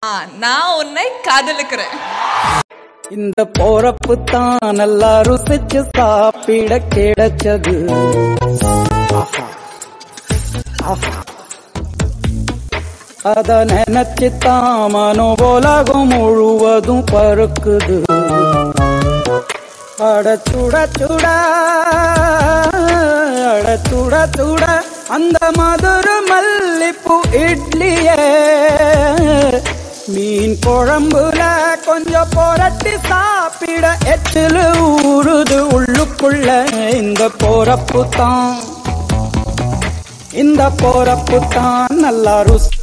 ஆ நான் உன்னை காதலிக்கிறேன் இந்த போறப்பு தான் நல்லா ருசிச்சு சாப்பிட கிடைச்சது ஆஹா. ஆஹா. அத நினைச்சு தான் மனோபோலகம் முழுவதும் பருக்குது அட சுட சுட அட சுட சுட அந்த மதுர மல்லிப்பூ இட்லியே மீன் குழம்புல கொஞ்சம் புரட்டி சாப்பிட எச்சிலு ஊறுது உள்ளுக்குள்ள இந்த போறப்பு தான் இந்த போறப்பு தான் நல்லா ருசி